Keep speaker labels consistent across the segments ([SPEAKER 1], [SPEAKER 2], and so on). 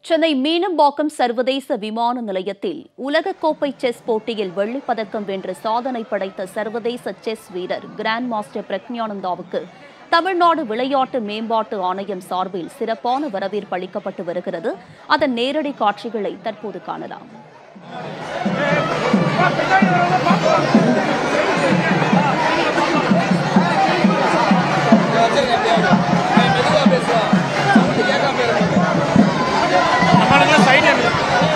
[SPEAKER 1] சென்னை மீனம்பாக்கம் சர்வதேச விமான நிலையத்தில் உலகக்கோப்பை செஸ் போட்டியில் வெள்ளிப் பதக்கம் வென்று சாதனை படைத்த சர்வதேச செஸ் வீரர் கிராண்ட் மாஸ்டர் பிரக்ஞானந்தாவுக்கு தமிழ்நாடு விளையாட்டு மேம்பாட்டு ஆணையம் சார்பில் சிறப்பான வரவேற்பு அளிக்கப்பட்டு வருகிறது அதன் நேரடி காட்சிகளை தற்போது காணலாம்
[SPEAKER 2] நம்மளுக்கெல்லாம் சைடு எனக்கு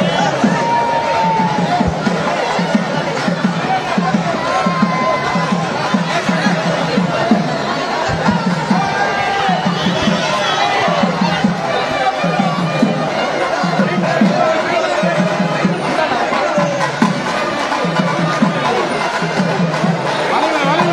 [SPEAKER 2] வாங்க வாங்க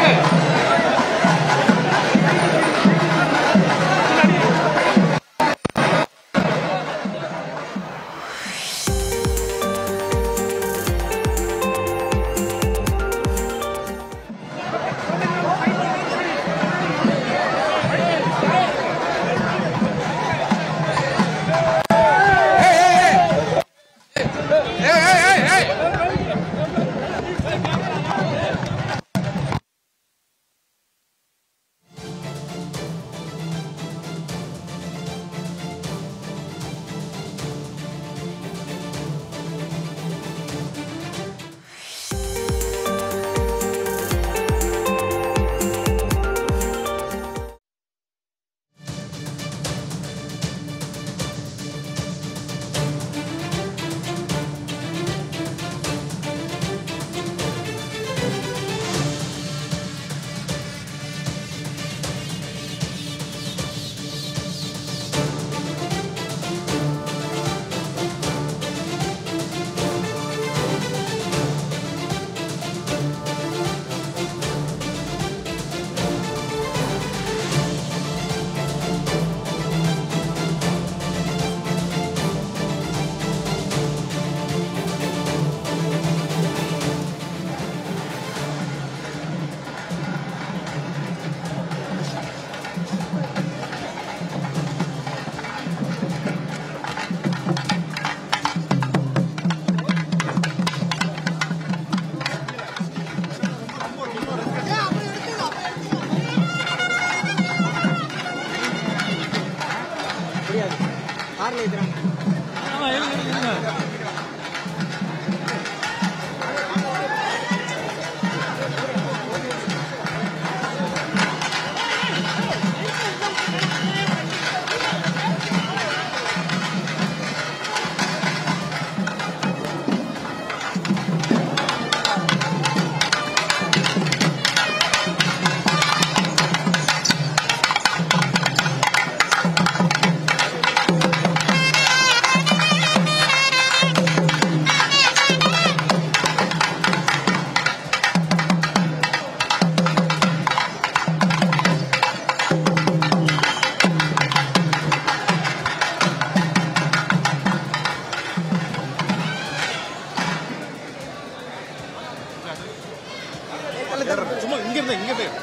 [SPEAKER 2] சும்மா இங்க இருந்து இங்க இருந்து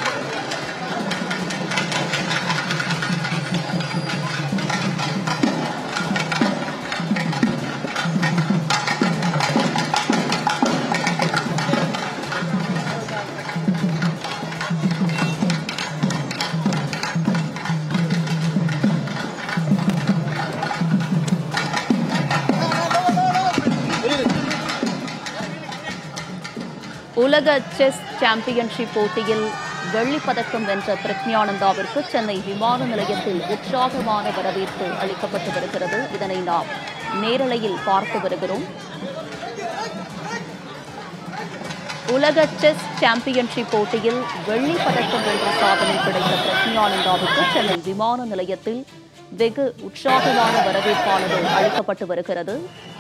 [SPEAKER 1] உலக செஸ் சாம்பியன்ஷிப் போட்டியில் வெள்ளிப் பதக்கம் வென்ற பிரக்ஞானந்தாவிற்கு சென்னை விமான நிலையத்தில் உற்சாகமான வரவேற்பு அளிக்கப்பட்டு வருகிறது இதனை நாம் நேரலையில் பார்த்து வருகிறோம் உலக செஸ் சாம்பியன்ஷிப் போட்டியில் வெள்ளி பதக்கம் வென்ற சாதனை படைத்த பிரக்ஞானந்தாவுக்கு சென்னை விமான நிலையத்தில் வெகு உற்சாகமான வரவேற்பானது அளிக்கப்பட்டு வருகிறது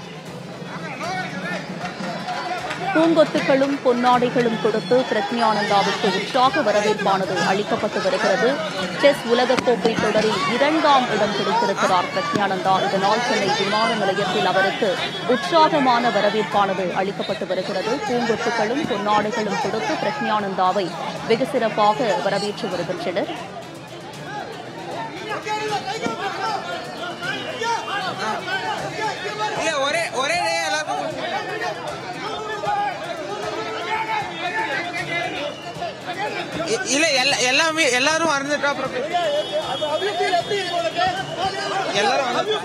[SPEAKER 1] பூங்கொத்துகளும் பொன்னாடைகளும் கொடுத்து பிரக்ஞானந்தாவுக்கு உற்சாக வரவேற்பானது அளிக்கப்பட்டு வருகிறது செஸ் உலகக்கோப்பை தொடரில் இரண்டாம் இடம் பிடித்திருக்கிறார் பிரக்ஞானந்தா இதனால் சென்னை விமான நிலையத்தில் அவருக்கு உற்சாகமான வரவேற்பானது அளிக்கப்பட்டு வருகிறது பூங்கொத்துகளும் பொன்னாடைகளும் கொடுத்து பிரக்ஞானந்தாவை வெகு சிறப்பாக வரவேற்று வருகின்றனர்
[SPEAKER 3] Yeah. இ- இல்ல எல்லா- எல்லாமே எல்லாரும் வந்துட்டா அப்புறம் பேசு. எல்லாரும் வந்து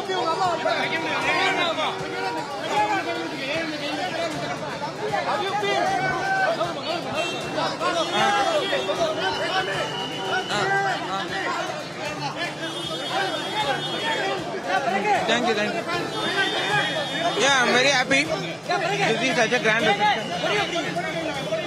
[SPEAKER 3] Thank you, thank you. Yeah, I'm very happy. This is such a grand reception.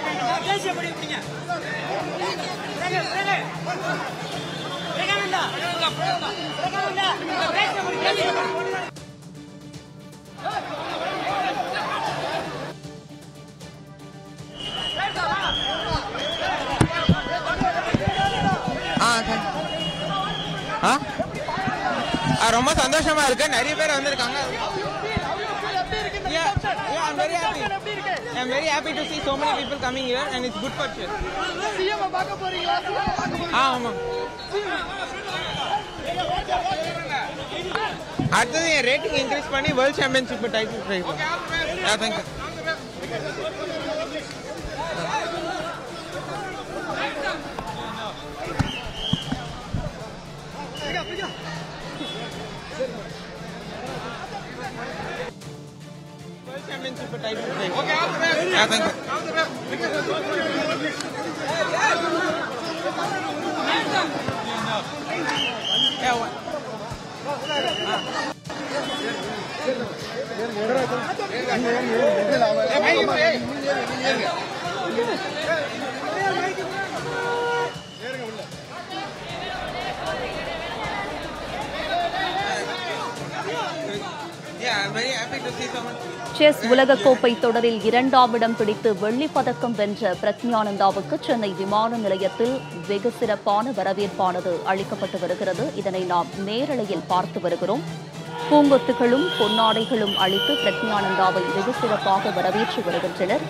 [SPEAKER 3] Ah thank you. ஆ ஆ, ரொம்ப சந்தோஷமா இருக்கு நிறைய பேர் வந்திருக்காங்க Yeah, yeah, I'm very happy. I'm very happy to see so many people coming here and it's good for chess. ஆ ஆமா அடுத்தது என் ரேட்டிங் இன்க்ரீஸ் பண்ணி வேர்ல்ட் சாம்பியன்ஷிப் டைட்டில் ட்ரை பண்ணேன் ஆ thank you world championship title try okay ஆ thank you Yeah, what? Yeah, I'm very happy to see someone.
[SPEAKER 1] Chess உலகக்கோப்பை தொடரில் இரண்டாம் இடம் பிடித்து வெள்ளிப் பதக்கம் வென்ற பிரக்ஞானந்தாவுக்கு சென்னை விமான நிலையத்தில் வெகு சிறப்பான வரவேற்பானது அளிக்கப்பட்டு வருகிறது இதனை நாம் நேரலையில் பார்த்து வருகிறோம் பூங்கொத்துகளும் பொன்னாடைகளும் அளித்து பிரக்ஞானந்தாவை வெகு சிறப்பாக வரவேற்று வருகின்றனர்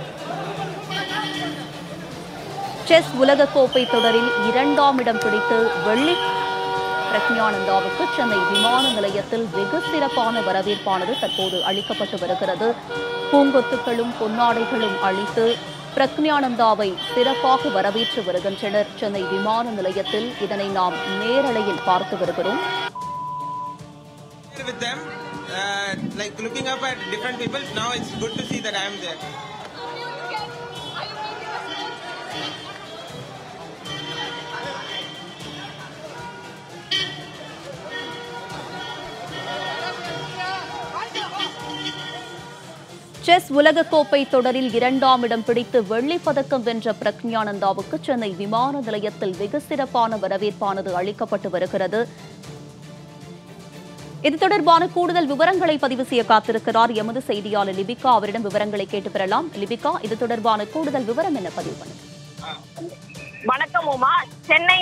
[SPEAKER 1] செஸ் உலகக்கோப்பை தொடரில் இரண்டாம் இடம் பிடித்து வெள்ளி பிரக்ஞானந்தாவுக்கு சென்னை விமான நிலையத்தில் வெகு சிறப்பான வரவேற்பானது தற்போது அளிக்கப்பட்டு வருகிறது பூங்கொத்துக்களும் பொன்னாடைகளும் அளித்து பிரக்ஞானந்தாவை சிறப்பாக வரவேற்று வருகின்றனர் சென்னை விமான நிலையத்தில் இதனை நாம் நேரலையில் பார்த்து வருகிறோம்
[SPEAKER 3] with them, uh, like looking up at different people. Now it's good to see that I am there.
[SPEAKER 1] Chess உலகக்கோப்பை தொடரில் இரண்டாம் இடம் பிடித்து வெள்ளிப் பதக்கம் வென்ற பிரக்ஞானந்தாவுக்கு சென்னை விமான நிலையத்தில் வெகு சிறப்பான வரவேற்பானது அளிக்கப்பட்டு வருகிறது இது தொடர்பான கூடுதல் விவரங்களை பதிவு செய்ய காத்திருக்கிறார் எமது செய்தியாளர் லிபிகா அவரிடம் விவரங்களை கேட்டு பெறலாம் லிபிகா இது தொடர்பான கூடுதல் விவரம் என்ன பதிவு பண்ணுங்க
[SPEAKER 4] வணக்கம் உமா சென்னை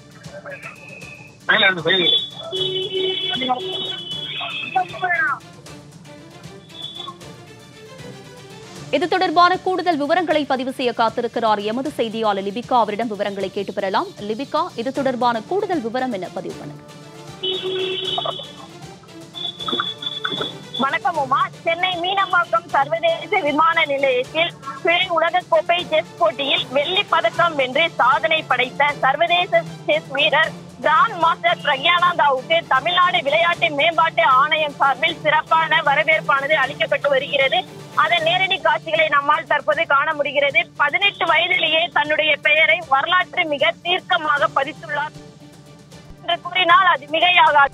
[SPEAKER 1] இது தொடர்பான கூடுதல் விவரங்களை பதிவு செய்ய காத்திருக்கிறார் எமது செய்தியாளர் லிபிகா அவரிடம் விவரங்களை கேட்டு பெறலாம் லிபிகா இது தொடர்பான கூடுதல் விவரம் என்ன பதிவு பண்ணுங்க
[SPEAKER 4] வணக்கம் உமா சென்னை மீனம்பாக்கம் சர்வதேச விமான நிலையத்தில் பிழை உலகக்கோப்பை செஸ் போட்டியில் வெள்ளி பதக்கம் வென்று சாதனை படைத்த சர்வதேச செஸ் வீரர் கிராண்ட் மாஸ்டர் பிரக்யானந்தாவுக்கு தமிழ்நாடு விளையாட்டு மேம்பாட்டு ஆணையம் சார்பில் சிறப்பான வரவேற்பானது அளிக்கப்பட்டு வருகிறது அதன் நேரடி காட்சிகளை நம்மால் தற்போது காண முடிகிறது பதினெட்டு வயதிலேயே தன்னுடைய பெயரை வரலாற்று மிக தீர்க்கமாக பதித்துள்ளார் என்று கூறினால் அது மிகையாகாது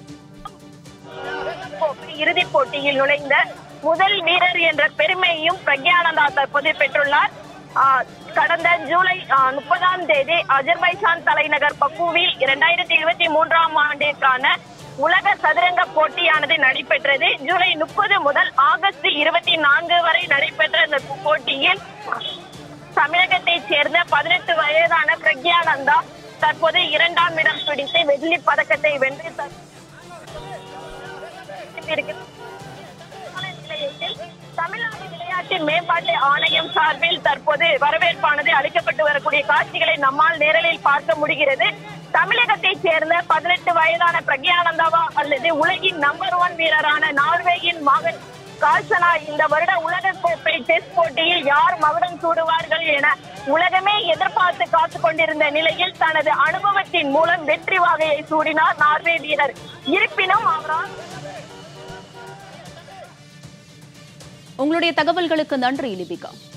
[SPEAKER 4] கோப்பை இறுதிப் போட்டியில் நுழைந்த முதல் வீரர் என்ற பெருமையையும் பிரக்யானந்தா தற்போது பெற்றுள்ளார் ஆஹ் கடந்த ஜூலை ஆஹ் முப்பதாம் தேதி அஜர்பைஜான் தலைநகர் பக்குவில் இரண்டாயிரத்தி இருபத்தி மூன்றாம் ஆண்டிற்கான உலக சதுரங்க போட்டியானது நடைபெற்றது ஜூலை முப்பது முதல் ஆகஸ்ட் இருபத்தி நான்கு வரை நடைபெற்ற இந்த போட்டியில் தமிழகத்தைச் சேர்ந்த பதினெட்டு வயதான பிரக்யானந்தா தற்போது இரண்டாம் இடம் பிடித்து வெள்ளி பதக்கத்தை வென்று தற்போது இருக்கிறது. நிலையத்தில் தமிழ்நாடு விளையாட்டு மேம்பாட்டு ஆணையம் சார்பில் தற்போது வரவேற்பானது அளிக்கப்பட்டு வரக்கூடிய காட்சிகளை நம்மால் நேரலில் பார்க்க முடிகிறது தமிழகத்தைச் சேர்ந்த பதினெட்டு வயதான பிரக்யானந்தாவா அல்லது உலகின் நம்பர் ஒன் வீரரான நார்வேயின் மகன் கால்சனா இந்த வருட உலக கோப்பை டெஸ்ட் போட்டியில் யார் மகுடம் சூடுவார்கள் என உலகமே எதிர்பார்த்து காத்து கொண்டிருந்த நிலையில் தனது அனுபவத்தின் மூலம் வெற்றி வாகையை சூடினார் நார்வே வீரர் இருப்பினும் அவரால்
[SPEAKER 1] உங்களுடைய தகவல்களுக்கு நன்றி லிபிகா